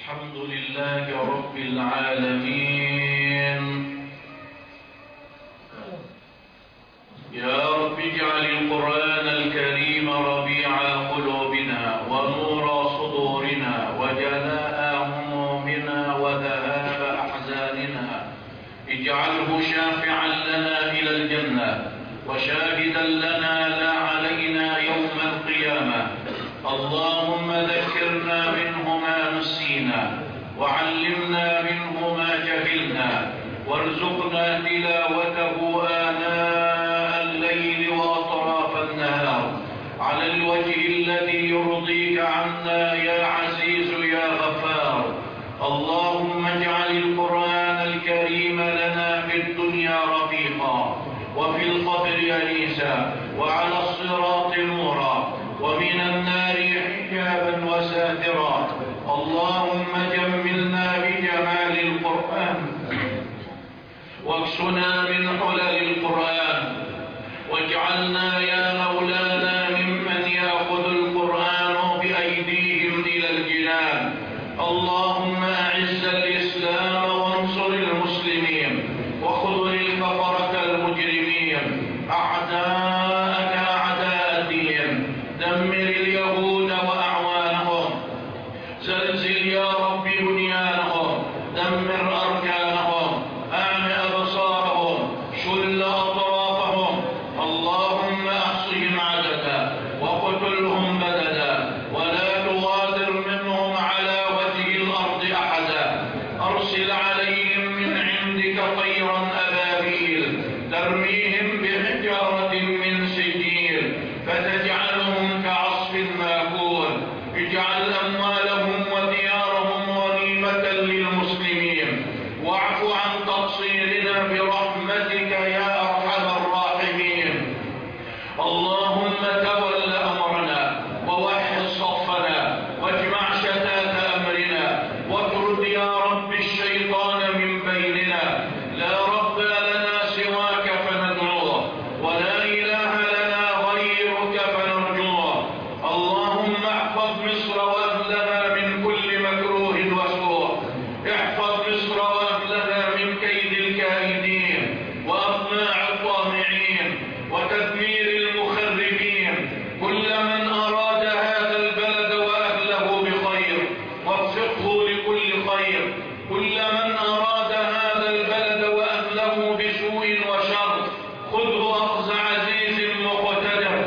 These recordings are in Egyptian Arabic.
الحمد لله رب العالمين يا رب اجعل القرآن الكريم ربيع قلوبنا ونور صدورنا وجلاء همومنا وذهاب أحزاننا اجعله شافعا لنا إلى الجنة وشاهدا لنا لا علينا يوم القيامة اللهم ذكرنا منه ما نسينا وعلمنا منه ما جهلنا وارزقنا تلاوته آناء الليل وأطراف النهار على الوجه الذي يرضيك عنا يا عزيز يا غفار اللهم اجعل القرآن الكريم لنا في الدنيا رفيقا وفي القبر أنيسا وعلى الصراط نورا ومن النار حجابا وساترا اللهم جملنا بجمال القرآن واكسنا من حلل القرآن واجعلنا يا مولانا ممن يأخذ القرآن بأيديهم إلى الجنان اللهم أعز الإسلام وانصر المسلمين وخذل الكفرة المجرمين أعداءك أعداء الدين دمر اليهود وأعوانهم زلزل يا رب بنيانهم دمر أركانهم أعم أبصارهم شل أطرافهم اللهم أحصهم عددا وقتلهم بددا ولا تغادر منهم على وجه الأرض أحدا أرسل عليهم من عندك طيرا أبابيل ترميهم بحجارة من سجيل فتجعلهم كعصف ماكول اجعل أموالهم وديارهم غنيمة للمسلمين واعف عن تقصيرنا برحمتك يا أرحم الراحمين اللهم تول أمرنا ووحد صفنا واجمع شتات أمرنا واطرد يا رب الشيطان من بيننا لا رب لنا سواك فندعوه ولا إله لنا غيرك فنرجوه اللهم احفظ مصر وأهلها من كل مكروه وسوء احفظ مصر وأهلها من كيد الكائدين وأطماع الطامعين وتدمير المخربين كل من أراد هذا البلد وأهله بخير وفقه لكل خير كل من أراد هذا البلد وأهله بسوء وشر خذه أخذ عزيز مقتدر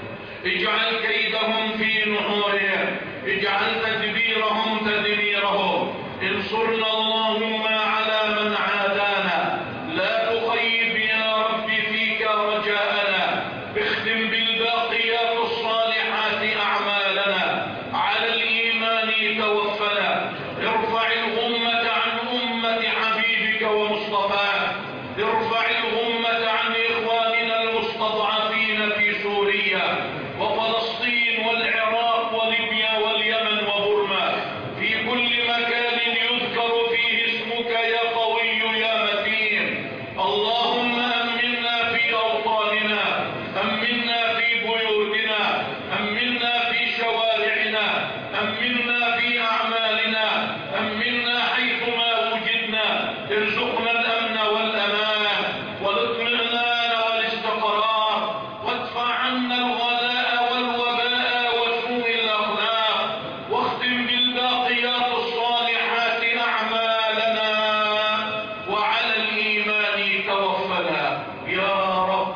اجعل كيدهم في نحورهم اجعل تدبيرهم تدميرهم انصرنا اللهم على من عادانا لا تخيب يا رب فيك رجاءنا اختم بالباقيات الصالحات أعمالنا على الإيمان توفنا ارفع الغمة عن أمة حبيبك ومصطفاك ارفع الغمة عن إخواننا المستضعفين في سوريا وفلسطين والعراق وليبيا واليمن وبرما في كل مكان يذكر فيه اسمك يا قوي يا متين اللهم أمنا في أوطاننا أمنا في بيوتنا أمنا في شوارعنا أمنا في أعمالنا أمنا حيثما وجدنا ارزقنا الأمن والأمان والاطمئنان والاستقرار وادفع عنا الغلاء والوباء وسوء الأخلاق واختم بالباقيات الصالحات أعمالنا وعلى الإيمان توفنا يا رب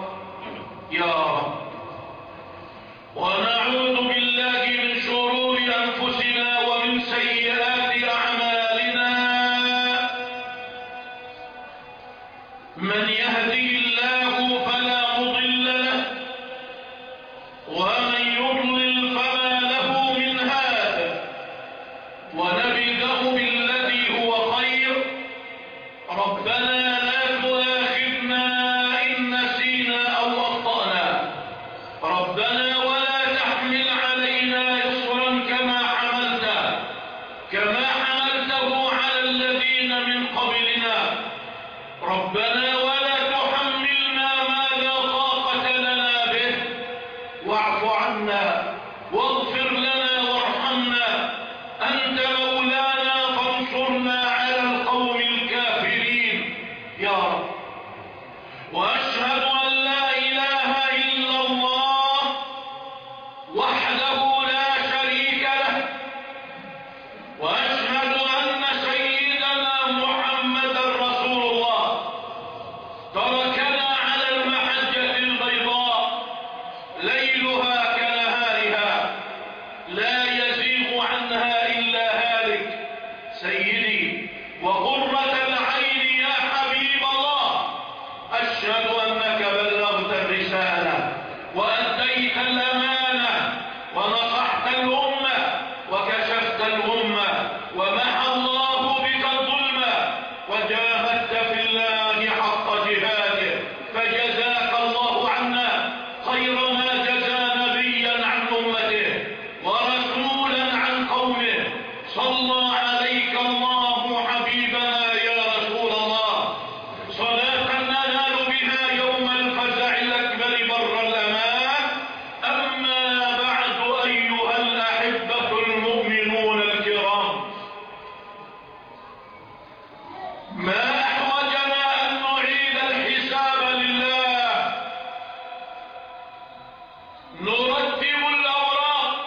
يا رب ونعوذ بالله من شرور أنفسنا ومن سيئات أعمالنا من يهده الله فلا مضل له ومن يضلل فما له من هاد ونبدأ بالذي هو خير ربنا لا تؤاخذنا إن نسينا أو أخطأنا ربنا ولا تحمل علينا إصرا كما حملته كما حملته على الذين من قبلنا ربنا ولا تحملنا ما لا طاقة لنا به واعف عنا واغفر لنا وارحمنا أنت مولانا سيدي وقرة العين يا حبيب الله أشهد أنك بلغت الرسالة وأديت الأمانة ونصحت الأمة وكشفت الأمة ومحى الله بك الظلم وجاهدت في الله حق جهاده فجزاك الله عنا خير ما جزى نبيا عن أمته ورسولا عن قومه صلى عليك الله حبيبنا يا رسول الله صلاة ننال بها يوم الفزع الأكبر بر الأمان أما بعد أيها الأحبة المؤمنون الكرام ما أحوجنا أن نعيد الحساب لله نرتب الأوراق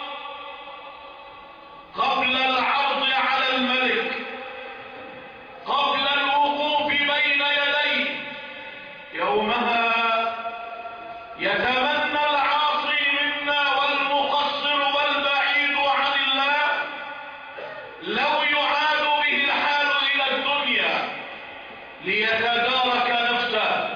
قبل العرض على الملك قبل الوقوف بين يديه يومها يتمنى العاصي منا والمقصر والبعيد عن الله لو يعاد به الحال إلى الدنيا ليتدارك نفسه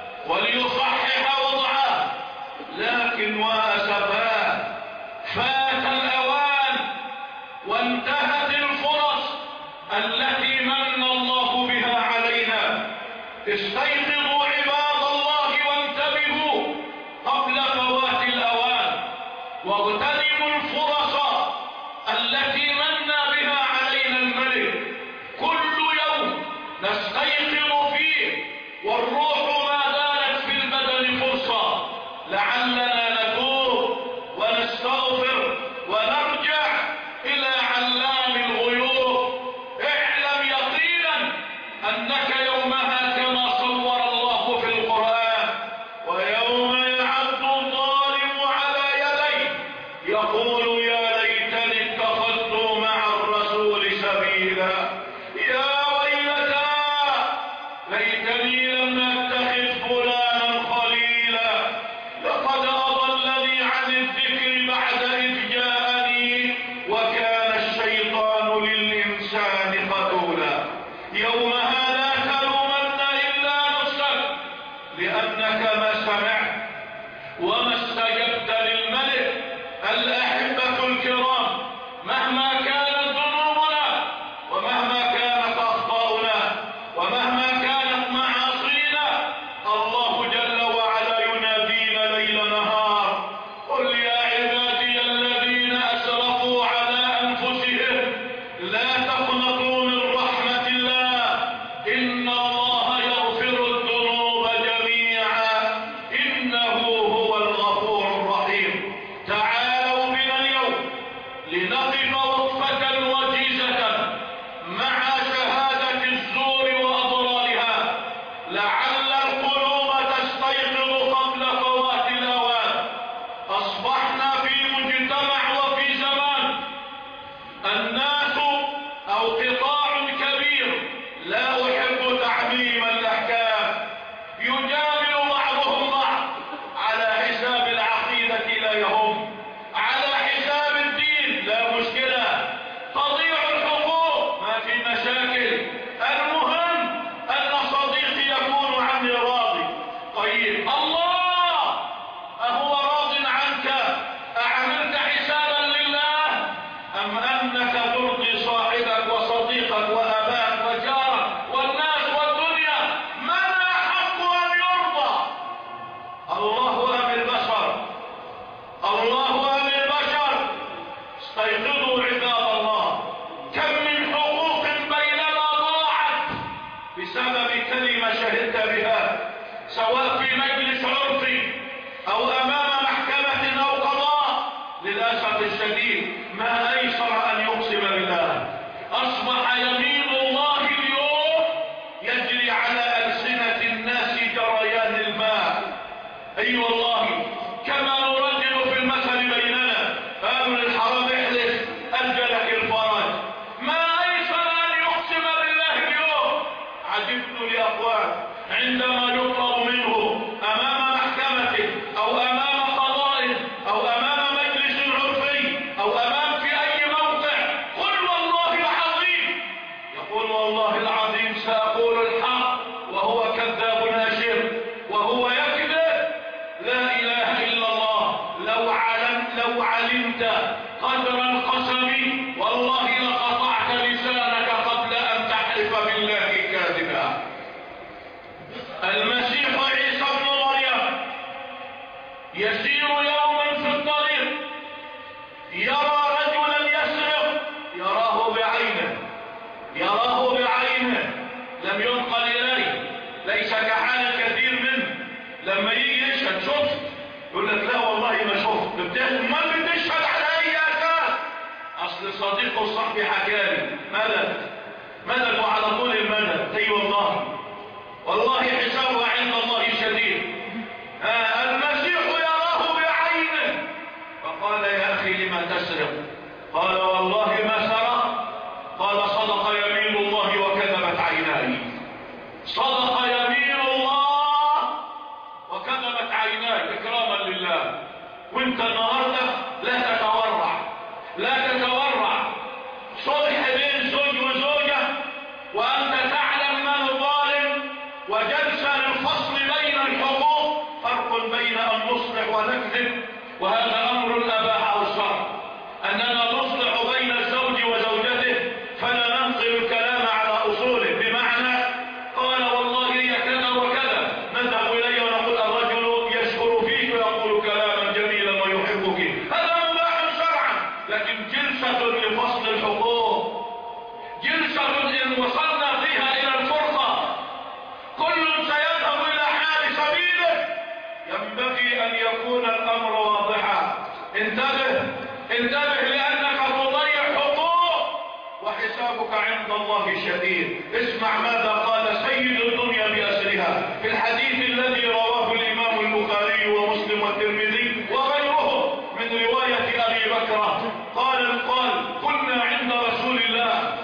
وليصحح وضعه لكن واسفاه فات الأوان وانتهت الفرص التي من الله بها علينا استيقظوا عباد الله وانتبهوا قبل فوات الأوان واغتنموا الفرص التي من بها علينا الملك كل يوم نستيقظ فيه والروح ما زالت في البدن فرصة لعلنا نتوب ونستغفر ونرجع إلى علام الغيوب اعلم يقينا أنك يومها كما صور الله في القرآن ويوم يعد الظالم على يديه يقول يا ليتني اتخذت مع الرسول سبيلا يا ويلتى ليتني لم اتخذ فلانا خليلا لقد اضلني عن الذكر بعد اذ جاءني وكان الشيطان للانسان خذولا يومها لا تلومن الا نفسك لانك ما سمعت وما استجبت للملك الأحبة الكرام مهما كانت ذنوبنا ومهما كانت أخطاؤنا ومهما كانت معاصينا الله جل وعلا ينادينا ليل نهار قل يا عبادي الذين أسرفوا على أنفسهم لا تقنطوا من رحمة الله إن الله يغفر الذنوب جميعا إنه هو الغفور الرحيم تعالوا بنا اليوم لنقف وقفة وجيزة مع شهادة الزور وأضرارها لعل القلوب تستيقظ قبل فوات الأوان أصبحنا في مجتمع وفي زمان الناس أو قطاع كبير لا أحب تعميم الأحكام يجامل بعضهم بعض على حساب العقيدة لا يهم على حساب الدين لا مشكلة تضيع الحقوق ما في مشاكل المهم أن صديقي يكون عني راضي طيب الله أهو راض عنك أعملت حسابا لله أم أنك ترضي صاحبك وصديقك وأباك وجارك والناس والدنيا من أحق أن يرضى الله أم البشر الله أم البشر استيقظوا عباد الله كم من حقوق بيننا ضاعت بسبب كلمة شهدت بها سواء في مجلس عرفي أو أمام محكمة أو قضاء للأسف الشديد ما أيسر أن يقسم بالله أصبح يمين الله اليوم يجري على ألسنة الناس جريان الماء أي والله كما نردد في المثل بيننا قالوا للحرام احلف أجلك الفرج ما أيسر أن يقسم بالله اليوم عجبت لأقوال عندما يطلب منه أمام يراه بعينه لم ينقل إليه ليس كحال كثير منه لما يجي يشهد شفت يقول لك لا والله ما شفت بتشهد ما بتشهد على أي أساس أصل صديقه الصحبي حكالي مدد مدد وعلى طول المدد اي والله والله حسابه عند الله شديد آه المسيح يراه بعينه فقال يا أخي لما تسرق قال والله ما سرق قال صدق يمين الله وكذبت عيناي صدق يمين الله وكذبت عيناي إكراما لله وانت النهاردة لا تتورع لا تتورع صلح بين زوج وزوجة وأنت تعلم من الظالم وجلسة للفصل بين الحقوق فرق بين أن نصلح ونكذب وهذا أمر أباحه الشرع أننا نصلح بين الزوج وزوجته فلا ننقل الكلام على أصوله بمعنى قال والله هي كذا وكذا نذهب إليه ونقول الرجل يشكر فيك ويقول كلاما جميلا ويحبك هذا مباح شرعا لكن جلسة لفصل الحقوق جلسة إن وصلنا فيها إلى الفرقة كل سيذهب إلى حال سبيله ينبغي أن يكون الأمر واضحا انتبه انتبه لأنك تضيع حقوق وحسابك عند الله شديد اسمع ماذا قال سيد الدنيا بأسرها في الحديث الذي رواه الإمام البخاري ومسلم والترمذي وغيره من رواية أبي بكر قال قال كنا عند رسول الله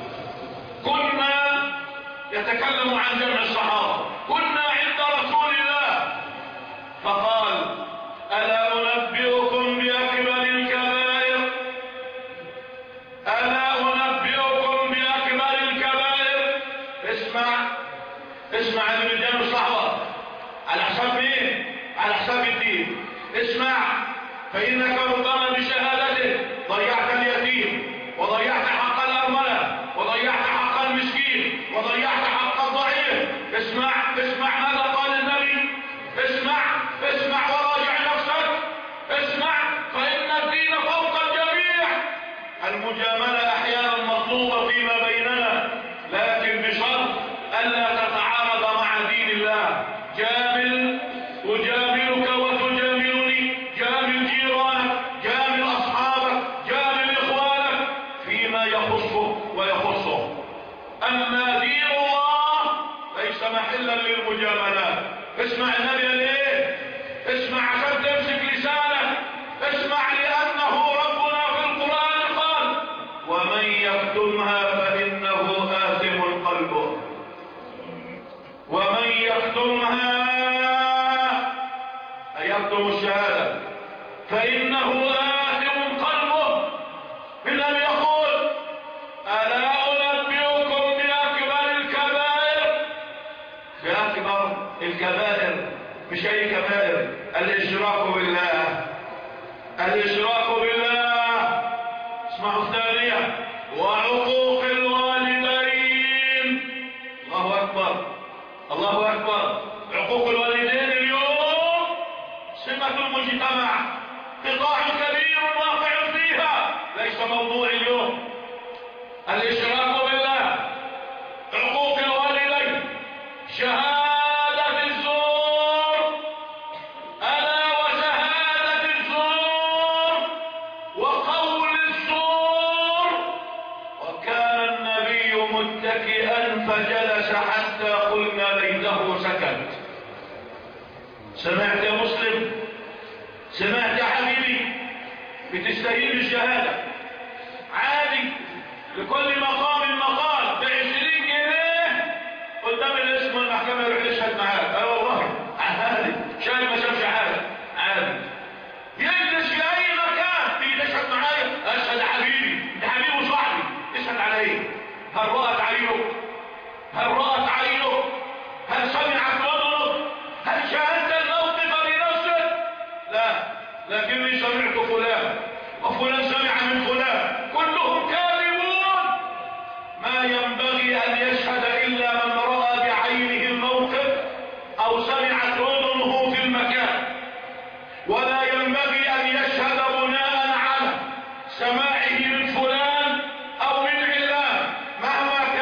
كنا يتكلم عن جمع الصحابة كنا عند رسول الله فقال ألا أنبئكم بأكبر الكبائر ألا أنبئكم بأكبر الكبائر اسمع اسمع يا رجال الصحابة على حساب مين على حساب الدين اسمع فإنك ربما بشهادته ضيعت اليتيم وضيعت حق الأرملة وضيعت حق المسكين وضيعت حق الضعيف اسمع اسمع ماذا قال النبي اسمع اسمع وراجع نفسك اسمع فإن الدين فوق الجميع المجاملة أحيانا مطلوبة فيما بيننا لكن بشرط ألا تتعارض مع دين الله جامل أجاملك وتجاملني جامل جيرانك جامل أصحابك جامل إخوانك فيما يخصك ويخصه أما دين الله ليس محلا للمجاملات اسمع النبي ليه اسمع عشان تمسك لسانك اسمع لأنه ربنا في القرآن قال ومن يكتمها فإنه آثم قلبه ومن يكتمها أي يكتم الشهادة فإنه آثم قلبه النبي يقول ألا أنبئكم بأكبر الكبائر بأكبر الكبائر مش أي كبائر الإشراك بالله الإشراك بالله اسمعوا الثانية وعقوق الوالدين الله أكبر الله أكبر عقوق الوالدين اليوم سمة المجتمع قطاع كبير واقع فيها ليس موضوع اليوم الإشراك بالله عقوق الوالدين شهادة الزور ألا وشهادة الزور وقول الزور وكان النبي متكئا فجلس حتى قلنا ليته سكت سمعت يا مسلم سمعت يا حبيبي بتستهين الشهادة عادي لكل مقام مقال بعشرين جنيه قدام الاسم والمحكمة يروح يشهد معاك اه والله عادي شايف ما شافش حاجة عادي يجلس في اي مكان تيجي تشهد معايا اشهد يا حبيبي انت حبيبي وصاحبي تشهد على ايه هل رأت عينك هل رأت عينك هل سمعت وضعك هل شاهدت الموقف بنفسك لا لكني سمعت فلان وفلان سمع من فلان كلهم كاذبون ما ينبغي أن يشهد إلا من رأى بعينه الموقف أو سمعت أذنه في المكان ولا ينبغي أن يشهد بناء على سماعه من فلان أو من علان مهما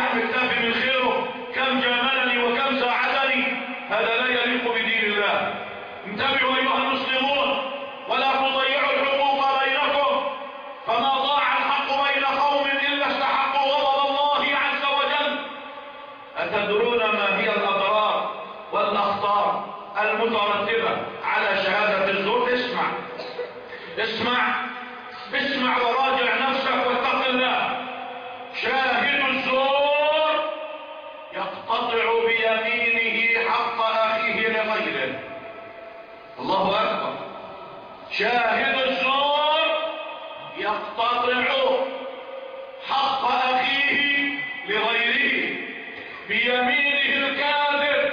عم اكتفي من خيره كم جاملني وكم ساعدني هذا لا يليق بدين الله انتبهوا ايها المسلمون ولا تضيعوا الحقوق بينكم فما ضاع الحق بين قوم الا استحقوا غضب الله عز وجل اتدرون ما هي الاضرار والاخطار المترتبه على شهاده الزور اسمع اسمع اسمع وراجع نفسك واتق الله شاهد الزور يقتطع بيمينه حق اخيه لغيره الله اكبر شاهد الزور يقتطع حق اخيه لغيره بيمينه الكاذب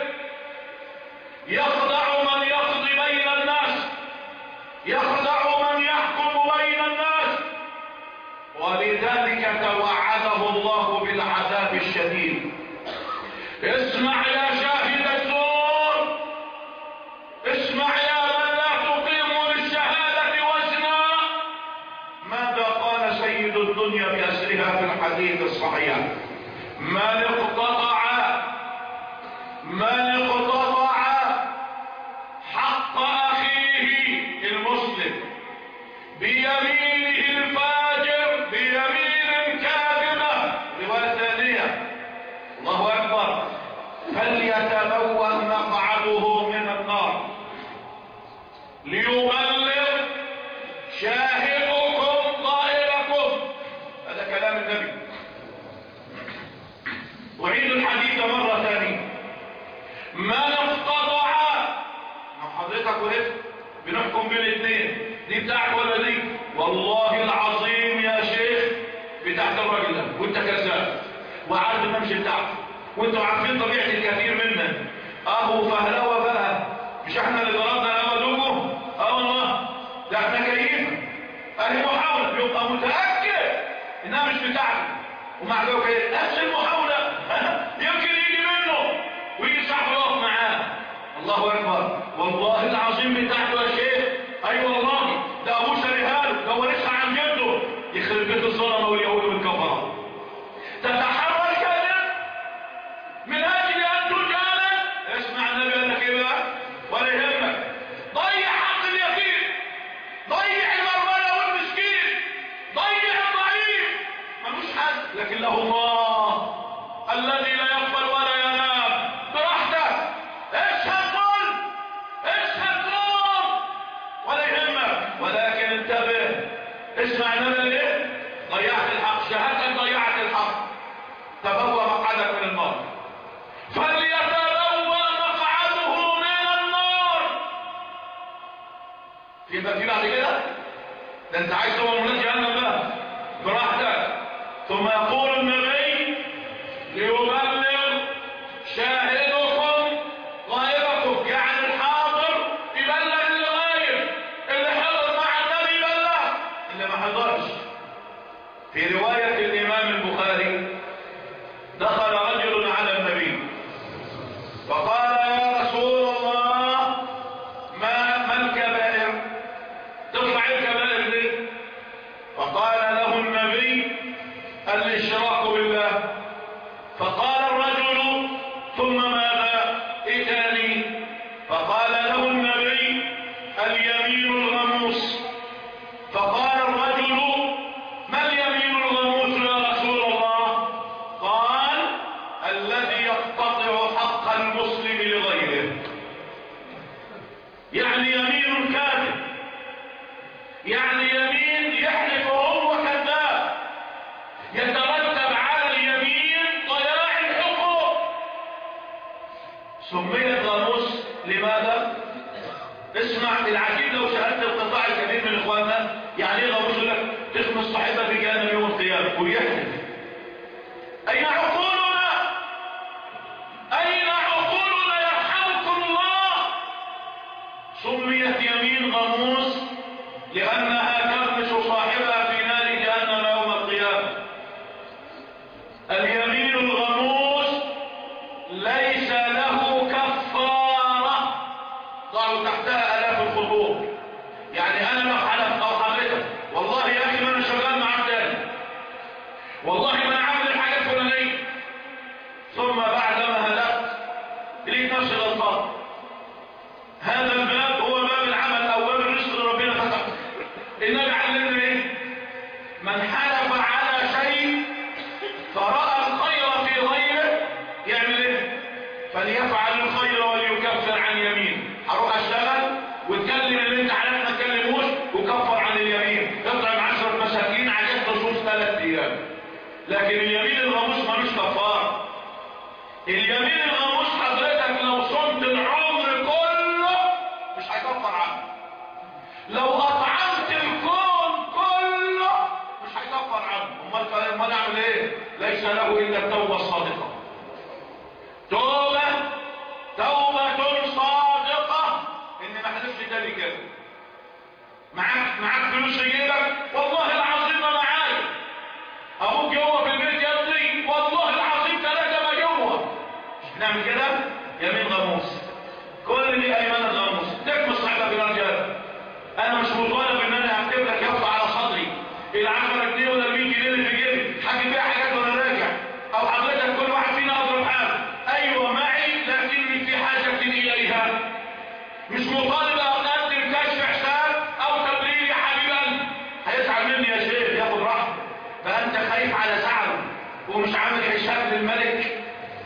يخدع من يقضي بين الناس يخدع من يحكم بين الناس ولذلك توعده الله بالعذاب الشديد اسمع يا شاهد الزور اسمع يا من لا تقيم للشهادة وزنا ماذا قال سيد الدنيا بأسرها في الحديث الصحيح من اقتطع من اقتطع حق أخيه المسلم بيمينه الفاجر بيمين كاذبة رواية ثانية الله أكبر فليتبوأ مقعده من النار ليبلغ شاهدكم ضائركم هذا كلام النبي أعيد الحديث مرة ثانية من اقتطع مع حضرتك وقفت بنحكم بين الاثنين دي بتاعك ولا دي والله العظيم يا شيخ بتاعت الراجل ده وانت كذاب وعارف انها مش بتاعته وانتوا عارفين طبيعه الكثير منا اهو فهلوه بقى مش احنا اللي ضربنا الهوا دوجه اه والله ده احنا كيفه اهي محاوله يبقى متاكد انها مش بتاعته ومع ذلك نفس المحاوله يمكن يجي منه ويجي صاحبه يقف معاه الله اكبر والله العظيم بتاعته يا شيخ اي أيوة والله ده ابوه شاريها له ده ورثها عن جده يخرب بيت الظلمه واليهود والكفره تتحرى الكذب من اجل ان تجالد اسمع النبي قال لك ايه بقى ولا يهمك ضيع حق اليتيم ضيع المرمله والمسكين ضيع الضعيف ملوش حد لكن له الله الذي لا يقبل ولا ينام براحتك اشهد ظلم اشهد ظلم ولا يهمك ولكن انتبه اسمع النبي ليه ضيعت الحق شهادتك ضيعت الحق تبوى مقعدك من النار فليتبوى مقعده من النار يبقى في بعد كده ده انت عايز تبقى من جهنم بقى براحتك ثم يقول النبي ليبلغ شاهدكم غائبكم يعني الحاضر يبلغ للغايب اللي حضر مع النبي يبلغ اللي ما حضرش في رواية الإمام البخاري دخل رجل على النبي فقال يا رسول الله ما ما الكبائر تطلع الكبائر دي فقال له النبي الاشراك بالله فقال الرجل ثم ماذا اتاني فقال له النبي اليمين الغموس فقال الرجل ما اليمين الغموس يا رسول الله قال الذي يقتطع حق المسلم لغيره يعني يمين كاذب يعني يمين يحلف وهو كذاب يترتب على اليمين ضياع الحقوق سميت غاموس لماذا اسمع العجيب لو شاهدت القطاع الكبير من اخواننا يعني ايه غاموس يقول لك تخمس صاحبها في جهنم يوم القيامه ويحلف اين عقولنا اين عقولنا يرحمكم الله سميت يمين غموس لانها تغمس صاحبها في نار جهنم يوم القيامه اليمين الغموس ليس له كفاره ضعوا تحتها الاف الخطوط يعني انا لو حلف او حضرتك والله اليمين الغموس حضرتك لو صمت العمر كله مش هيكفر عنه لو اطعمت الكون كله مش هيكفر عنه امال امال اعمل ايه ليس له الا التوبه الصادقه توبه توبه صادقه ان ما حدثش تاني كده معاك معاك فلوس في جيبك والله العظيم ما معايا ابوك جوه في البيت يا والله العظيم ثلاثه ما جوه نعمل كده يمين غموس كل دي ايمان الغموس تكمل صاحبك الرجال انا مش مطالب ان انا اكتب لك يافطه على صدري ال 10 جنيه ولا ال 100 جنيه اللي في جيبي حاجه بيها حاجات وانا راجع او حضرتك كل واحد فينا اضرب حاله ايوه معي لكني في حاجه اليها مش مطالب اقدم كشف حساب او تبرير يا حبيب قلبي هيزعل مني يا شيخ ياخد راحته فانت خايف على زعله ومش عامل حساب للملك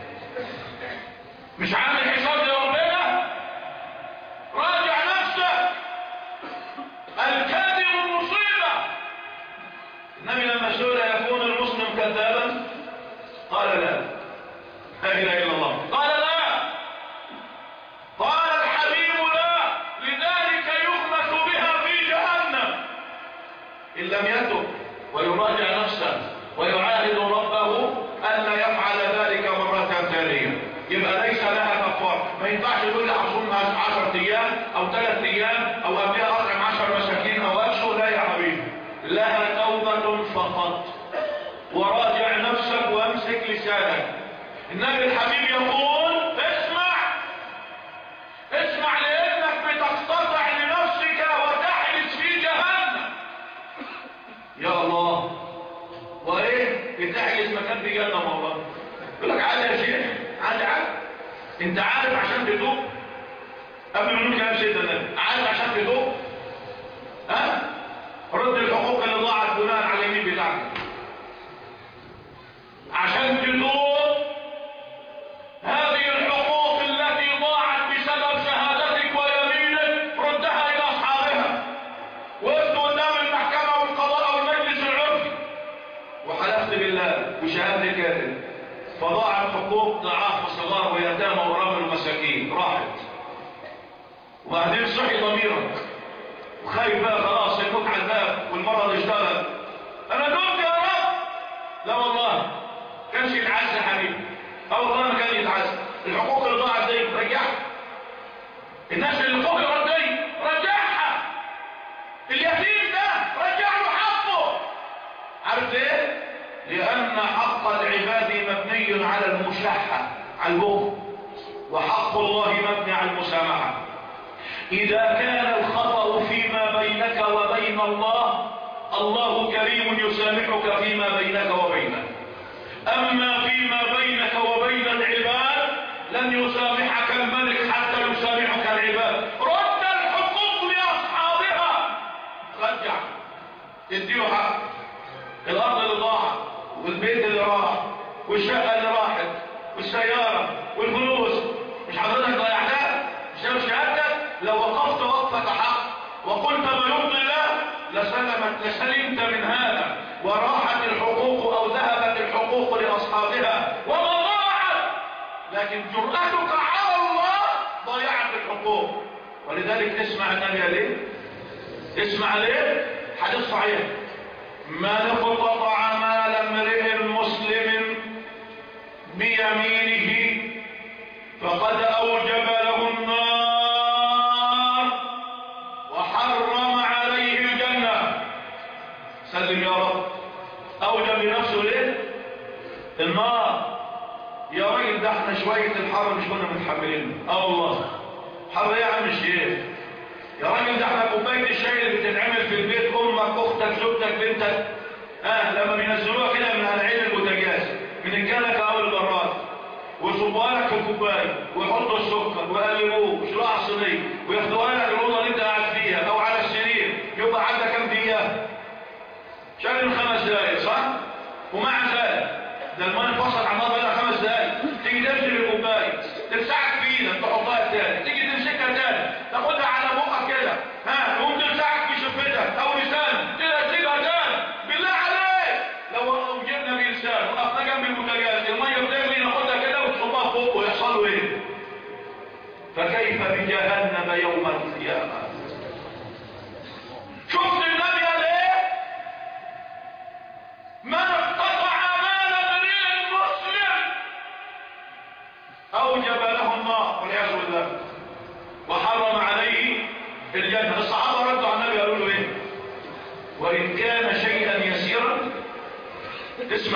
مش عامل حساب لربنا راجع نفسك الكذب مصيبة النبي لما سئل يكون المسلم كذابا قال لا لا اله الا الله قال لا قال الحبيب لا لذلك يخمس بها في جهنم ان لم يتب ويراجع نفسه ويعاهد ربه ان لا يفعل ذلك مرة ثانية يبقى ليس لها كفار ما ينفعش يقول لي هصوم 10 ايام او 3 ايام او قبلها اطعم 10 مساكين او اشهر لا يا حبيبي لها توبة فقط وراجع نفسك وامسك لسانك النبي الحبيب يقول اسمع اسمع لانك بتقتطع لنفسك وتحبس في جهنم يا الله وايه بتحجز مكان في جنة والله يقول لك عادي يا شيخ عادي عادي انت عارف عشان تتوب قبل ما نقول كلام سيدنا النبي عارف عشان تتوب ها رد الحقوق اللي ضاعت بناء على اليمين بتاعك عشان تتوب هذه الحقوق التي ضاعت بسبب شهادتك ويمينك ردها الى اصحابها وقفت قدام المحكمه والقضاء والمجلس العرفي وحلفت بالله وشهادتي كاذب فضاعت حقوق ضعاف وصغار ويتامى ورمل ومساكين راحت وبعدين صحي ضميرك وخايف بقى خلاص الموت على الباب والمرض اشتغل انا دمت يا رب لا والله كانش يتعز يا حبيبي اه والله ما كان يتعز الحقوق اللي ضاعت دي رجعها الناس اللي فقرت دي رجعها اليتيم ده رجع له حقه عارف ليه لأن حق العباد مبني على المشاحة على البغض وحق الله مبني على المسامحة إذا كان الخطأ فيما بينك وبين الله الله كريم يسامحك فيما بينك وبينه أما فيما بينك وبين العباد لن يسامحك الملك حتى يسامحك العباد رد الحقوق لأصحابها رجع اديله حق الأرض اللي ضاعت والبيت اللي راح والشقة اللي راحت والسيارة والفلوس مش حضرتك ضيعتها مش مش شهادتك لو وقفت وقفة حق وقلت ما يرضي الله لسلمت لسلمت من هذا وراحت الحقوق او ذهبت الحقوق لاصحابها وما ضاعت لكن جرأتك على الله ضيعت الحقوق ولذلك اسمع النبي ليه اسمع ليه حديث صحيح من اقتطع مال امرئ مسلم بيمينه فقد اوجب له النار وحرم عليه الجنة سلم يا رب اوجب لنفسه ليه النار يا راجل ده احنا شوية الحر مش كنا متحملين اه والله حر ايه يا عم الشيخ يا راجل ده احنا كوبايه الشاي اللي بتتعمل في البيت امك اختك زوجتك بنتك اه لما بينزلوها كده من العين البوتاجاز من الكنكه او البراد ويصبوها لك في الكوبايه ويحطوا السكر ويقلبوه ويشيلوها على الصينيه وياخدوها لك الاوضه اللي انت قاعد فيها او على السرير يبقى عندك كام دقيقه؟ شغل من خمس دقايق صح؟ ومع ذلك ده الماء انفصل عن النار بقى خمس دقايق تيجي تمسك الكوبايه تلسعك في ايدك تحطها تاني تيجي تمسكها تاني تاخدها على بقك كده ها تقوم تلسعك في شفتك او لسانك كده تسيبها تاني بالله عليك لو جبنا بلسان وقفنا جنب البوتاجاز الميه بتغلي ناخدها كده وتصبها في بجهنم يوم القيامة شفت النبي قال ايه من اقتطع مال امرئ مسلم اوجب له النار والعياذ بالله وحرم عليه الجنه الصحابه ردوا على النبي قالوا له ايه وان كان شيئا يسيرا اسمع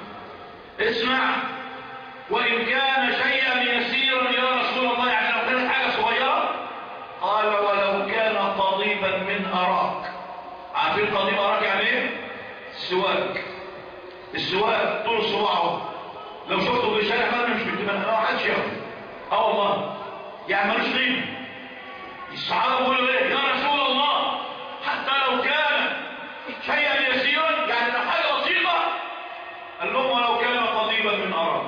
اسمع وان كان شيئا يسيرا يا رسول الله يعني لو كانت حاجه صغيره قال ولو كان قضيبا من اراك عارفين قضيب اراك يعني ايه السواك السواك طول صباعه لو شفته في الشارع فانا مش بتبقى انا ما حدش ياخد اه والله يعني ملوش قيمه الصحابه بيقولوا ايه يا رسول الله حتى لو كان شيئا يسيرا يعني لو حاجه بسيطه قال لهم ولو كان قضيبا من اراك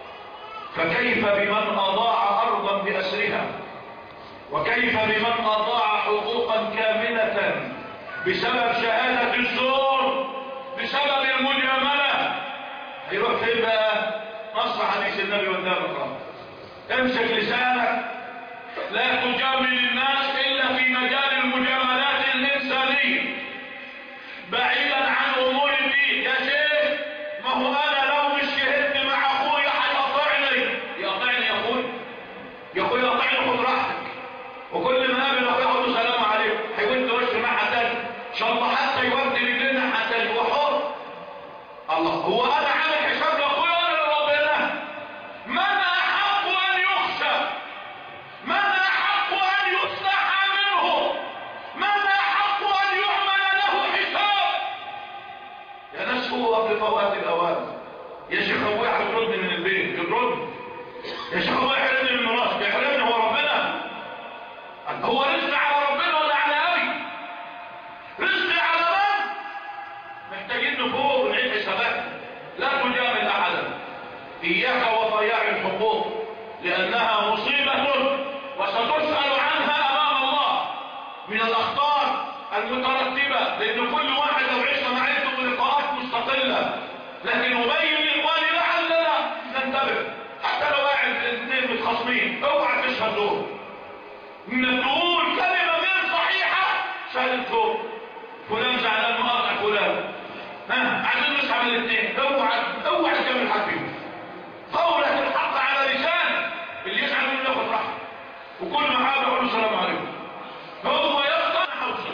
فكيف بمن اضاع ارضا باسرها وكيف بمن اضاع حقوقا كامله بسبب شهاده الزور بسبب المجامله هيروح فين بقى نص حديث النبي قدامك امسك لسانك لا تجامل الناس الا في مجال المجاملات الانسانيه بعيدا عن امور الدين يا شيخ ما هو انا لو مش شهدت مع اخويا هيقطعني يقطعني يا اخوي يا اخويا يقطعني خد راحتك وكل ما قابل اخويا اقول له سلام عليكم هيود وش معها تاني ان شاء الله حتى يودي رجلنا حتى يبقى حر الله هو انا عامل حساب لاخويا ولا لربنا من احق ان يخشى من احق ان يصلح منه من احق ان يعمل له حساب يا ناس هو قبل فوات الاوان يا شيخ ابويا هيطردني من البيت يطردني يا شيخ ابويا يحرمني من ميراث يحرمني هو ربنا هو رزق على ربنا ولا على ابي رزق على من محتاجين نفوق ونعيد حساباتنا لا تجامل احدا اياك وضياع الحقوق لانها مصيبه وستسال عنها امام الله من الاخطار المترتبه لان كل واحد لو عشنا مع عيلته بلقاءات مستقله لكن نبين للاخوان لعلنا ننتبه حتى لو قاعد الاثنين متخاصمين اوعى تشهد دول انك تقول كلمه غير صحيحه شهدت فوق فلان زعلان مقاطع فلان ها عايزين نسحب الاثنين اوعى اوعى تكمل حق فيهم قولة الحق على لسان اللي يزعل منه ياخد راحته وكل ما حاجه يقول له السلام عليكم هو يقطع حوصل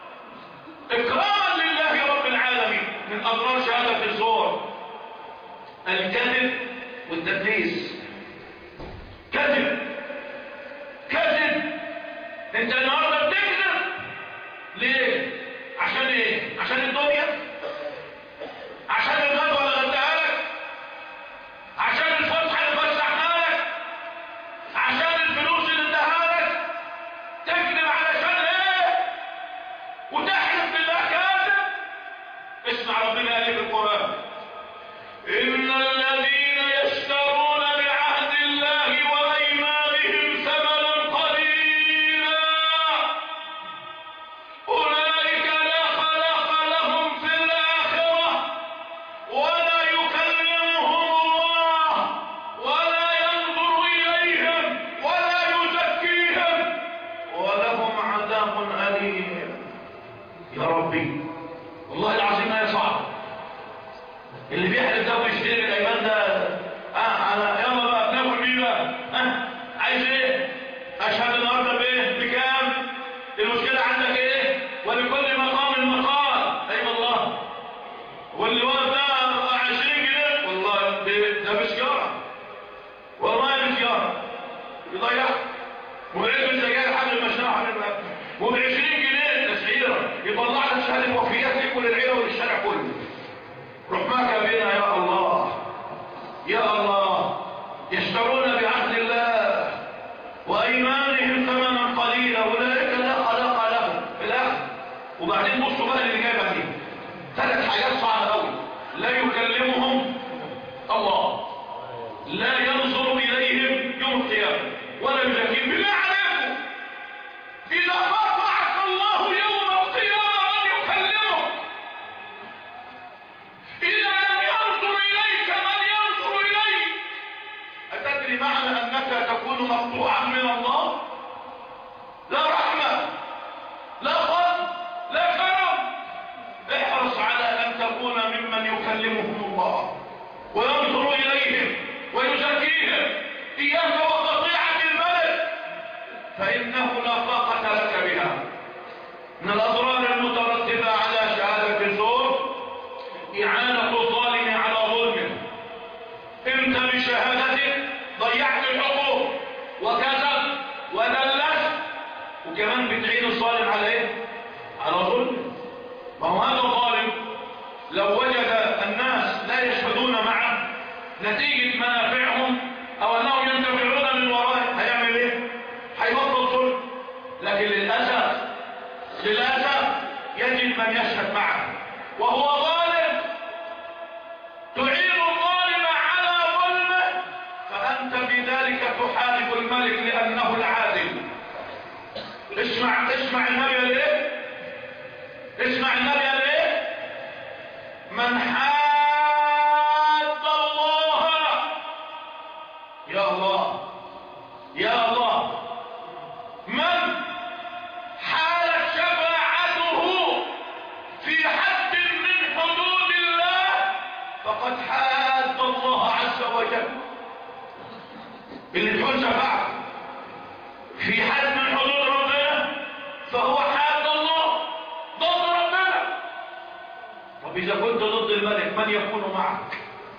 اكراما لله رب العالمين من اضرار شهاده الزور الكذب والتدليس كذب كذب انت النهارده بتكذب ليه عشان ايه عشان الدنيا عشان الغدوه اللي غداها لك عشان الفسحه اللي فسحناها لك عشان الفلوس اللي اداها لك تكذب علشان ايه وتحلف بالله كاذب اسمع ربنا قال في القران ان الذين يشترون بعهد الله وايمانهم ثمنا قليلا اولئك لا خلاق لهم في الاخره ولا يكلمهم الله ولا ينظر اليهم ولا يزكيهم ولهم عذاب اليم يا ربي والله العظيم يا صعب اللي بيحلف ده ويشتري الايمان ده اه انا يلا بقى بناكل بيه بقى ها عايز ايه اشهد النهارده بايه بكام المشكله عندك ايه ولكل مقام مقال اي والله واللي واقف ده 20 جنيه والله ده- ده بسجاره والله بسجاره يضيع وعلم السجاير حد المشنقه حد المشنقه وب 20 جنيه تسعيره يطلع لك شهاده وفيات لكل العيله وللشارع كله رحمك بنا يا الله يا الله يشترون بعهد الله وايمانهم ثمنا قليلا اولئك لا خلاق لهم في الاخر وبعدين بصوا بقى اللي جاي بعدين ثلاث حاجات صعبه قوي لا يكلمهم الله لا ينظر اليهم يوم القيامه ولا يزكيهم بالله عليكم اذا رفعك الله يوم القيامه من يكلمك إذا لم ينظر إليك من ينظر إليك أتدري معنى أنك تكون مقطوعا من الله إياك وقطيعة الملك فإنه لا طاقة لك بها من الأضرار المترتبة على شهادة الزور إعانة الظالم على ظلمه انت بشهادتك ضيعت الحقوق وكذب ودلست وكمان بتعين الظالم على ايه على ظلم ما هو هذا الظالم لو وجد الناس لا يشهدون معه نتيجة منافعهم او انهم ينتفعون من ورائه هيعمل ايه هيبطل ظلم لكن للأسف للأسف يجد من يشهد معه وهو ظالم تعين الظالم على ظلمه فأنت بذلك تحارب الملك لأنه العادل اسمع اسمع النبي قال ايه اسمع النبي قال ايه من حاد الله يا الله يا الله من حالت شفاعته في حد من حدود الله فقد حاد الله عز وجل اللي تكون شفاعة في حد من حدود ربنا فهو حاد الله ضد ربنا طب إذا كنت ضد الملك من يكون معك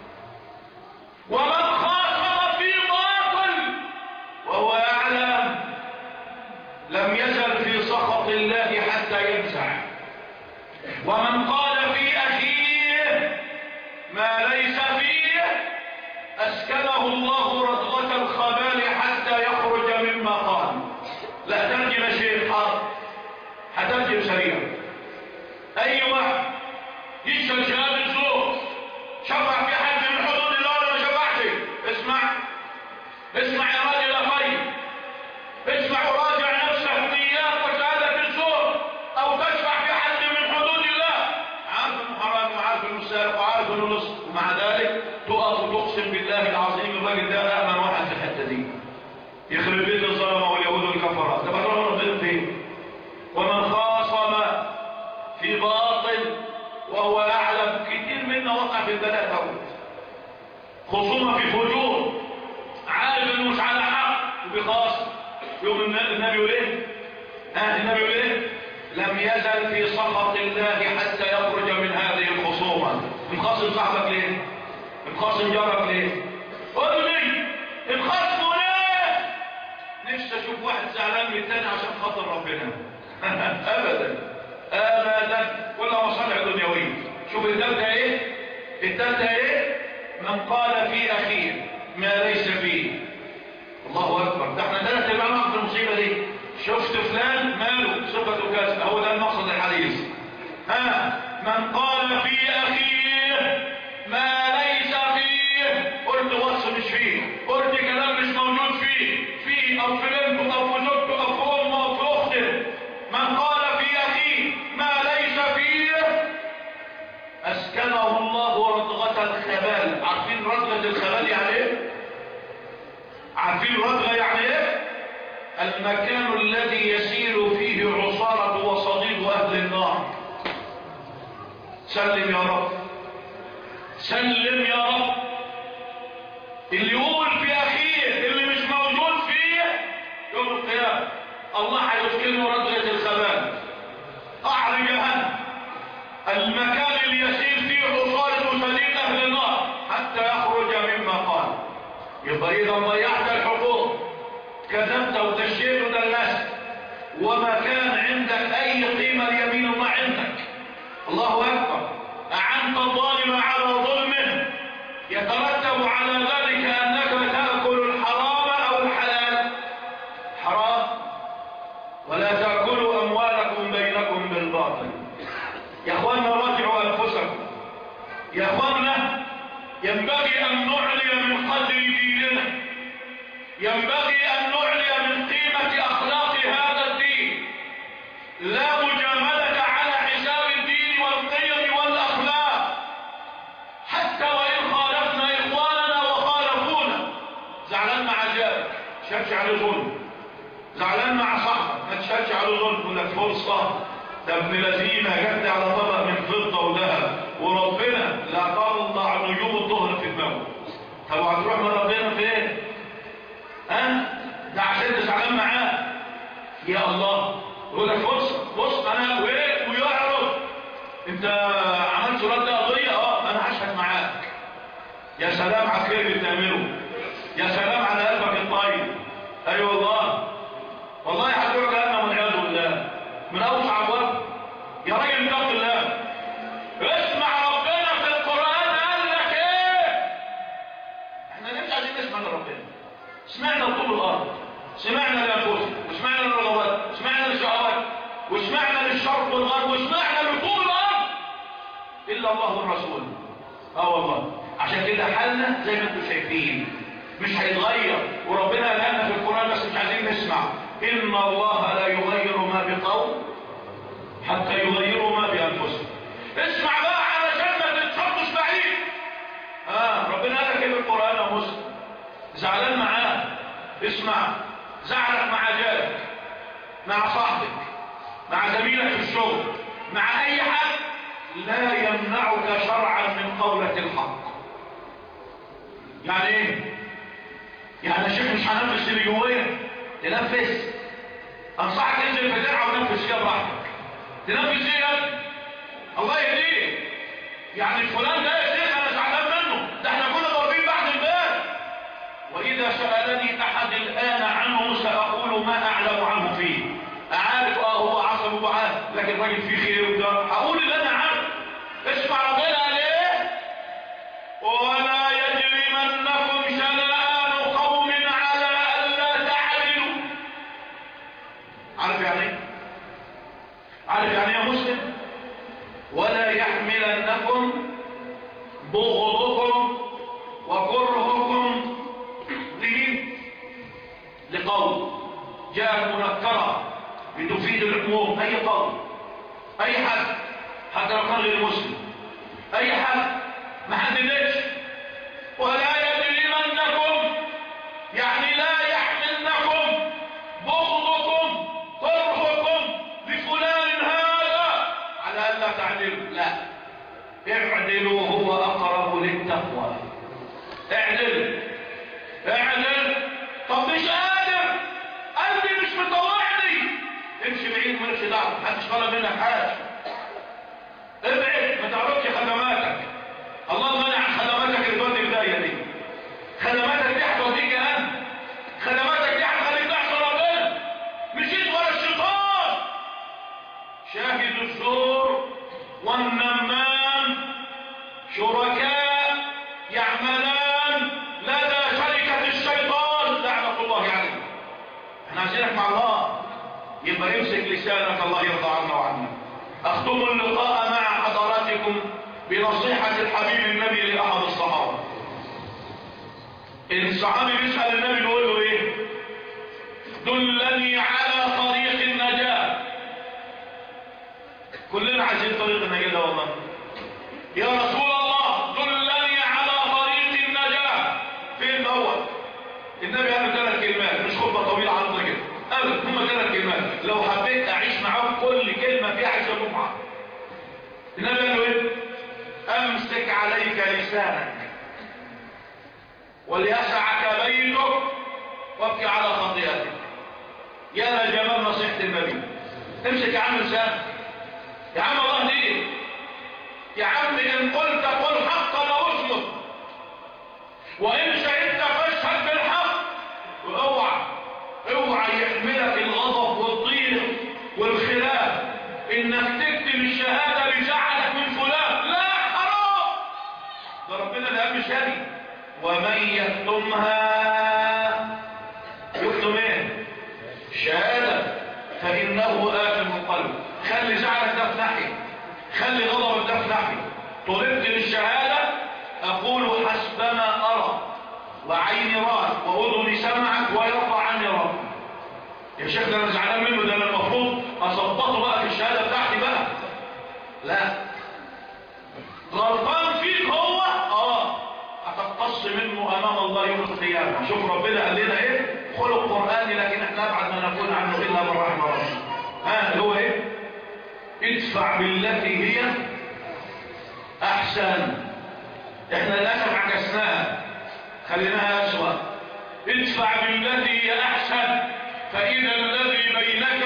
ومن خاصم في باطل وهو يعلم لم يزل في سخط الله حتى ينزع ومن قال في أخيه ما ليس فيه أسكنه الله رضغة الخبال حتى يخرج مما قال لا ترجم شيء حرب هترجم سريع أي واحد يشهد شهادة زور شفع في حد من حدود الله ولا ما شفعش اسمع اسمع يا راجل أخي اسمع وراجع نفسك نيات وشهادة الزور أو تشفع في حد من حدود الله عارف انه حرام وعارف انه سارق وعارف انه نص ومع ذلك تقف وتقسم بالله العظيم الراجل ده أأمن واحد في الحتة دي يخرب بيت الظلمة واليهود والكفرة ده بقى ربنا فين ومن خاصم في باطل وهو يعلم كتير منا وقع في البلاء دوت خصومة في فجور عارف انه مش على حق وبيخاصم يوم النبي يقول ايه ها النبي يقول ايه لم يزل في سخط الله حتى يخرج من هذه الخصومة مخاصم صاحبك ليه مخاصم جارك ليه قول لي مخاصمه ليه نفسي اشوف واحد زعلان من التاني عشان خاطر ربنا ابدا ابدا ولا مصالح دنيويه شوف التالتة ايه التالتة ايه من قال في اخيه ما ليس فيه الله اكبر ده احنا ثلاث ارباع في المصيبه دي شفت فلان ماله صفته كذا هو ده المقصد الحديث ها من قال في اخيه ما ليس فيه قلت وصف مش فيه قلت كلام مش موجود فيه فيه او في بنته او في زوجته او في امه او في اخته من قال في اخيه ما ليس فيه اسكنه الله رضغة الخبال عارفين رضغة الخبال يعني ايه عارفين رضغة يعني ايه المكان الذي يسير فيه عصارة وصديد اهل النار سلم يا رب سلم يا رب اللي يقول في اخيه اللي مش موجود فيه يوم القيامة الله هيسكنه رضغة الخبال قعر جهنم المكان اللي يسير فيه عصارة وصديد اهل النار حتى يخرج مما قال يبقى اذا ضيعت الحقوق كذبت وغشيت ودلست وما كان عندك اي قيمة اليمين ما عندك الله اكبر اعنت الظالم على ظلمه يترتب على ذلك انك تأكل الحرام او الحلال حرام ولا تأكلوا اموالكم بينكم بالباطل يا اخوانا راجعوا انفسكم يا اخوانا ينبغي ان نعلي من قدر ديننا ينبغي ان نعلي من قيمة اخلاق هذا الدين لا مجاملة على حساب الدين والقيم والاخلاق حتى وان خالفنا اخواننا وخالفونا زعلان مع جارك شكش عليه ظلم زعلان مع صاحبك ما تشكش عليه ظلم يقول لك فرصة ده ابن لذينه جد على طبق من فضة وذهب وربنا لا تطلع نجوم الظهر في دماغه طب هتروح من ربنا فين يا الله يقول لك بص بص انا وايه ويعرض انت عملت رد قضيه اه انا هشهد معاك يا سلام على الخير اللي بتعمله يا سلام على قلبك الطيب اي أيوة والله والله هتروح جهنم والعياذ بالله من اوسع ابواب يا راجل اتق الله اسمع ربنا في القران قال لك ايه احنا ليه مش عايزين نسمع لربنا سمعنا لطول الارض سمعنا لانفسنا وسمعنا للرغبات وسمعنا للشهوات وسمعنا للشرق والغرب وسمعنا لطول الارض الا الله والرسول اه والله عشان كده حالنا زي ما انتم شايفين مش هيتغير وربنا قال لنا في القران بس مش عايزين نسمع ان الله لا يغير ما بقوم حتى يغيروا ما بانفسهم اسمع بقى علشان ما تتصدش بعيد اه ربنا قال لك ايه في القران يا مسلم زعلان معاه اسمع زعلك مع جارك مع صاحبك مع زميلك في الشغل مع اي حد لا يمنعك شرعا من قولة الحق يعني ايه يعني الشيخ مش هنفس اللي جوايا تنفس انصحك تنزل في درعه ونفس فيها براحتك تنفس ايه يا ابني الله يهديك يعني فلان ده يا شيخ انا زعلان منه ده احنا كنا ضاربين بعد الباب واذا سالني احد الان عنه ساقول ما اعلم عنه فيه اعرف اه هو عصب وعاد لكن راجل فيه خير وده هقول اللي انا عارف اسمع ربنا قال ايه ولا يجرمنكم شنآن قوم على الا تعدلوا عارف يعني ايه عارف يعني ايه يا مسلم ولا يحملنكم بغضكم وكرهكم لمين لقوم جاءت منكره بتفيد العموم اي قوم اي حد حتى لو كان غير مسلم اي حد ما حددتش ولا يجرمنكم يعني لا يحملنكم بغضكم كرهكم لفلان هذا على الا تعدلوا لا اعدلوا هو اقرب للتقوى اعدل اعدل طب مش قادر قلبي مش مطوعني امشي بعيد مالكش دعوه محدش طلب منك حاجه ابعد ما تعرفش خدماتك الله منع عن خدماتك اللي تودي البدايه دي خدماتك دي هتوديك جهنم خدماتك دي هتخليك تحصل ربنا مشيت ورا الشيطان شاهد الزور والنمام شركاء يعملان لدى شركة الشيطان لعنة الله عليه احنا عايزينك مع الله يبقى امسك لسانك الله يرضى عنا وعنا اختم اللقاء مع حضراتكم بنصيحة الحبيب النبي لأحد الصحابة الصحابي بيسأل النبي بيقول له ايه دلني على طريق النجاة كلنا عايزين طريق النجاة ده والله يا رسول الله دلني على طريق النجاة فين دوت النبي قال له ثلاث كلمات مش خطبة طويلة عرضة كده قال هم ثلاث كلمات لو حبيت اعيش معاهم كل كلمة فيها عايزة جمعة النبي قال له ايه امسك عليك لسانك وليسعك بيتك وابكي على خطيئتك يا لجمال نصيحة النبي امسك يا عم لسانك يا عم الله ليه يا عم ان قلت قل حقا واصمت وان شهدت فاشهد بالحق واوعى اوعى يحملك الغضب والضيق والخلاف انك تكتب الشهاده لزعلك من فلان لا حرام ده ربنا اللي قال شهادي ومن يكتمها يكتم ايه شهاده فانه اثم القلب خلي زعلك ده في ناحيه خلي غضبك ده في ناحيه طلبت للشهاده اقول حسب ما ارى وعيني رأت واذني سمعت ويرفع عني رب يا شيخ ده انا زعلان منه ده انا المفروض اظبطه بقى في الشهاده بتاعتي بقى لا غلطان فيك هو اه هتقتص منه امام الله يوم القيامه شوف ربنا قال لنا ايه خلق قراني لكن احنا ابعد ما نكون عنه الا من رحم ربنا ها هو ايه ادفع بالتي هي احسن احنا للاسف عكسناها خليناها اسوأ ادفع بالتي هي احسن فاذا الذي بينك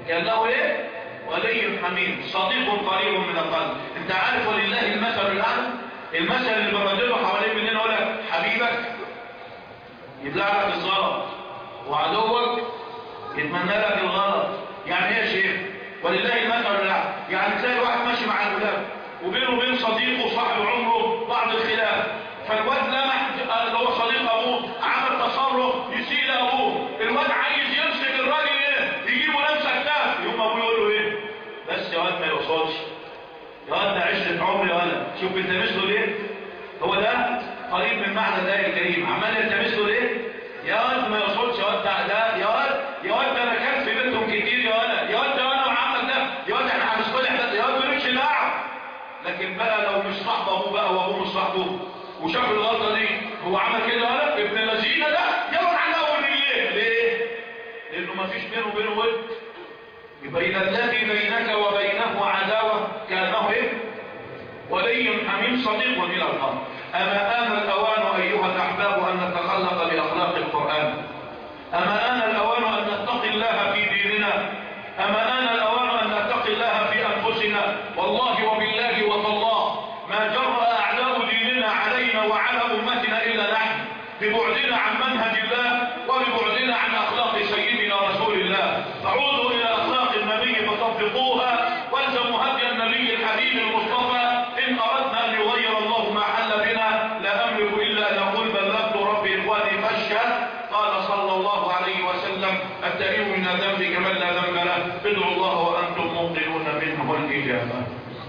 كأنه ايه ولي حميم صديق قريب من القلب انت عارف ولله المثل الاعلى المثل اللي بردده حوالين مننا يقول لك حبيبك يبلع لك الغلط وعدوك يتمنى لك الغلط يعني ايه يا شيخ ولله المثل الاعلى يعني تلاقي واحد ماشي مع الولاد وبينه وبين صديقه صاحب عمره بعض الخلاف فالواد لمح اللي هو صديق ابوه عمل تصرف يسيء لابوه الواد عايز يمسك الراجل ايه يجيبه نفس كتاف يقوم ابوه يقول له ايه بس يا واد ما يوصلش يا واد ده عشرة عمر يا ولد شوف انت مثله ليه هو ده قريب من معنى الآية الكريم عمال يلتمس له ليه يا واد ما يوصلش يا واد ده ده يا واد يا واد ده انا كان في بيتهم كتير يا ولد يا واد ده انا وعمك ده يا واد احنا هنصلح ده يا واد مالكش دعوه لكن بقى لو مش صاحب ابوه بقى وابوه مش صاحبه وشاف الغلطه دي هو عمل كده ولا ابن اللذينه ده يقعد على اول ليه ليه لانه ما فيش بينه وبينه ود يبقى اذا الذي بينك وبينه عداوه كانه ايه ولي حميم صديق الى القلب اما ان الاوان ايها الاحباب ان نتخلق باخلاق القران اما ان الاوان ان نتقي الله في ديننا اما ان الاوان ان نتقي الله في انفسنا والله وبالله وتالله ما جرأ اعداء ديننا علينا وعلى امتنا الا نحن ببعدنا عن منهج الله وببعدنا عن اخلاق سيدنا رسول الله فعودوا الى اخلاق النبي فطبقوها والزموا هدي النبي الحبيب المصطفى ان اردنا ان يغير الله ما حل بنا لا املك الا ان اقول بلغت ربي اخواني فاشهد قال صلى الله عليه وسلم التائب من الذنب كمن لا ذنب له ادعوا الله وانتم موقنون منه الاجابه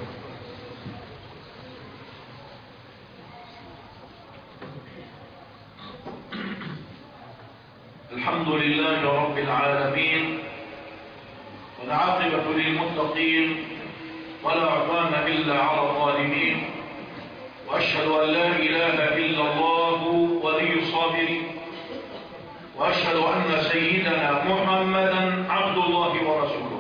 الحمد لله رب العالمين والعاقبة للمتقين ولا عدوان إلا على الظالمين وأشهد أن لا إله إلا الله ولي الصابرين وأشهد أن سيدنا محمدا عبد الله ورسوله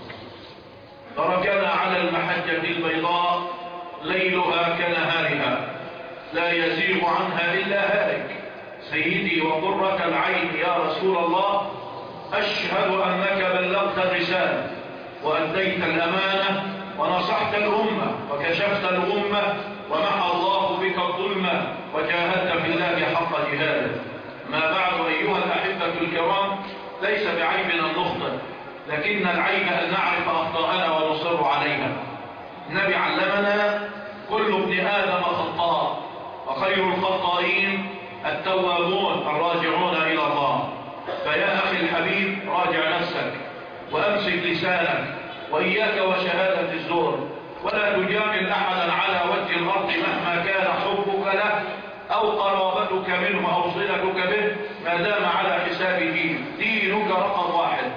تركنا على المحجة البيضاء ليلها كنهارها لا يزيغ عنها إلا هالك سيدي وقرة العين يا رسول الله أشهد أنك بلغت الرسالة وأديت الأمانة ونصحت الأمة وكشفت الأمة ومحى الله بك الظلمة وجاهدت في الله حق جهاده ما بعد أيها الأحبة الكرام ليس بعيب أن نخطئ لكن العيب أن نعرف أخطاءنا ونصر عليها النبي علمنا كل ابن آدم خطاء وخير الخطائين التوابون الراجعون إلى الله فيا أخي الحبيب راجع نفسك وأمسك لسانك وإياك وشهادة الزور ولا تجامل أحدا على وجه الأرض مهما كان حبك له أو قرابتك منه أو صلتك به ما دام على حساب دين دينك رقم واحد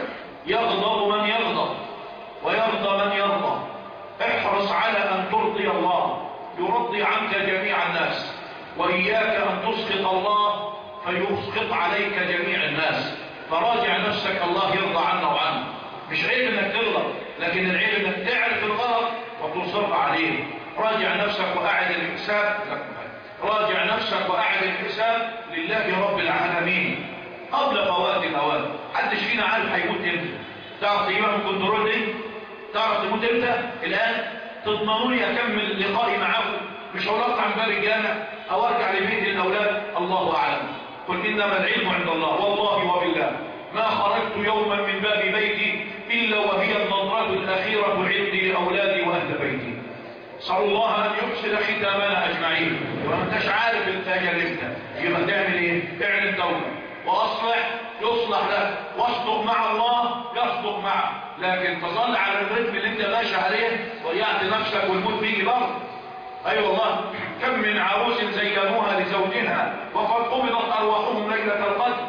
يغضب من يغضب ويرضى من يرضى احرص على أن ترضي الله يرضي عنك جميع الناس وإياك أن تسخط الله فيسخط عليك جميع الناس فراجع نفسك الله يرضى عنا وعنه مش عيب انك تغلط لكن العيب انك تعرف الغلط وتصر عليه راجع نفسك وأعد الحساب راجع نفسك وأعد الحساب لله رب العالمين قبل فوات الأوان حدش فينا عارف هيموت امتى تعرف تجيبها من كنترول دي تعرف تموت امتى الآن تضمنوا لي أكمل لقائي معاكم مش هقول عن باب الجامع أو أرجع لبيت الأولاد الله أعلم قل إنما العلم عند الله والله وبالله ما خرجت يوما من باب بيتي إلا وهي النظرة الأخيرة عندي لأولادي وأهل بيتي صلى الله أن يحسن ختامنا أجمعين وما انتش عارف التاجر امتى يبقى تعمل ايه اعلن توبة وأصلح يصلح لك واصدق مع الله يصدق معه لكن تظل على الرتم اللي انت ماشي عليه ضيعت نفسك والموت بيجي برضه اي أيوة والله كم من عروس زينوها لزوجها وقد قبضت ارواحهم ليله القدر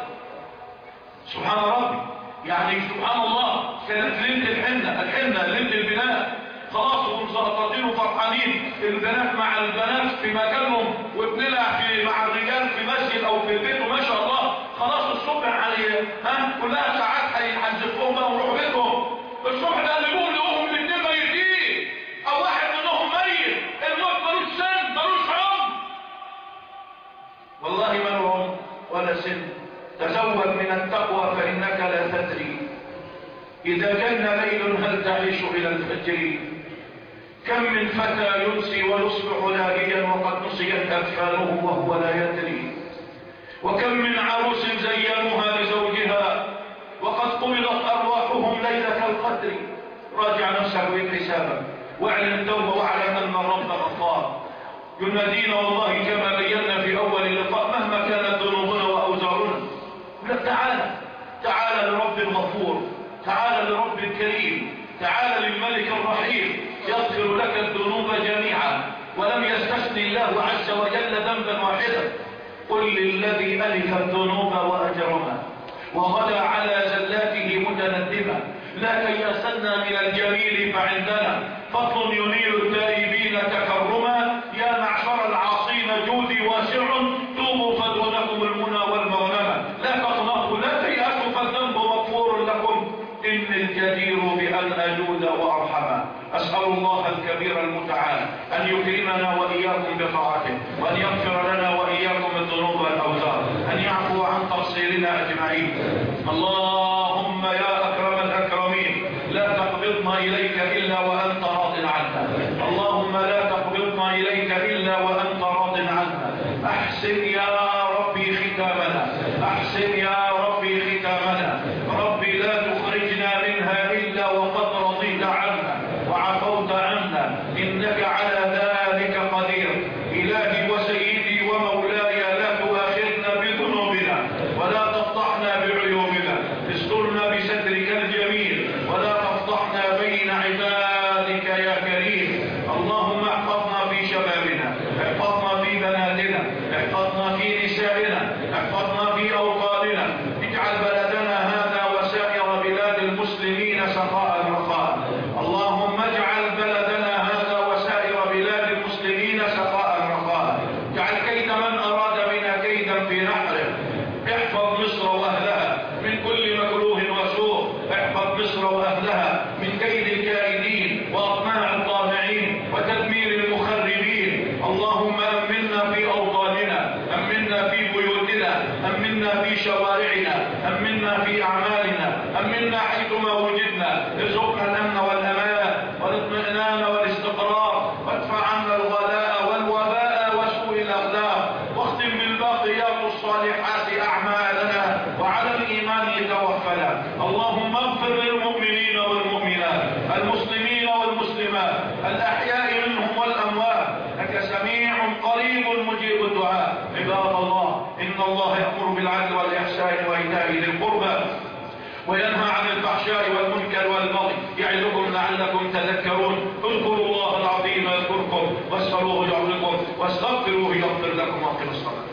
سبحان ربي يعني سبحان الله كانت ليله الحنه الحنه ليله البناء خلاص هم زقطاطين وفرحانين البنات مع البنات في مكانهم وبنلعب في مع الرجال في مسجد او في البيت وما شاء الله خلاص الصبح عليه ها كلها ساعات هنزفهم بقى ونروح بيتهم الصبح ده اللي بيقوم لهم الاثنين ميتين او واحد منهم ميت الموت ملوش سن ملوش عمر والله ما له عمر ولا سن تزود من التقوى فانك لا تدري إذا كان ليل هل تعيش إلى الفجر كم من فتى يمسي ويصبح لاهيا وقد نسيت أكفانه وهو لا يدري وكم من عروس زينوها لزوجها وقد قبضت أرواحهم ليلة القدر راجع نفسك حسابا واعلم التوبة واعلم أن الرب غفار ينادينا والله كما بينا في أول اللقاء مهما كانت ذنوبنا وأوزارنا لا تعالى تعالى لرب غفور تعالى لرب كريم تعالى للملك الرحيم يغفر لك الذنوب جميعا ولم يستثني الله عز وجل ذنبا واحدا قل للذي ألف الذنوب وأجرها وغدا على زلاته متندما لا كيسنا من الجميل فعندنا فضل ينيل التائبين تكرما يا معشر العاصين جودي واسع توبوا فدونكم المنى والمغنمة لا تقنطوا لا تيأسوا فالذنب مغفور لكم إن الجدير بأن أجود وأرحما أسأل الله الكبير المتعال أن يكرمنا وإياكم بطاعته وأن يغفر لنا وإياكم الذنوب والأوزار أن يعفو عن تقصيرنا أجمعين اللهم يا أكرم الأكرمين لا تقبضنا إليك إلا وأنت راض عنا اللهم لا تقبضنا إليك إلا وأنت راض عنا أحسن يا ربي ختامنا أحسن يا ربي ختامنا ربي لا تخرجنا منها إلا وقد رضيت عنا وعفوت عنا إنك على ذلك قدير إلهي وسيدي ومولاي لا تؤاخذنا بذنوبنا ولا تفضحنا بعيوبنا استرنا بسترك الجميل ولا تفضحنا بين عبادك يا كريم اللهم احفظنا في شبابنا احفظنا في بناتنا احفظنا في نسائنا احفظنا في أوطاننا اجعل بلدنا هذا وسائر بلاد المسلمين سخاء رخاء اللهم اجعل بلدنا هذا وسائر بلاد المسلمين سخاء رخاء اجعل كيد من أراد بنا كيدا في نحره احفظ مصر وأهلها من كل مكروه وسوء احفظ مصر وأهلها من كيد الكائدين وأطماع الطامعين وتدمير المخربين اللهم أمنا في أوطاننا أمنا في بيوتنا أمنا في شوارعنا أمنا في أعمالنا أمنا حيثما وجدنا ارزقنا الأمن والأمان والاطمئنان والاستقرار وادفع عنا الغلاء والوباء وسوء الأخلاق واختم بالباقيات الصالحات أعمالنا وعلى الإيمان توفنا اللهم اغفر للمؤمنين والمؤمنات المسلمين والمسلمات الأحياء منهم والأموات لك سميع قريب مجيب الدعاء عباد الله إن الله يأمر بالعدل والإحسان وإيتاء ذي القربى وينهى عن الفحشاء والمنكر والبغي يعظكم لعلكم تذكرون اذكروا الله العظيم يذكركم واسألوه يعظكم واستغفروه يغفر لكم واقم الصلاة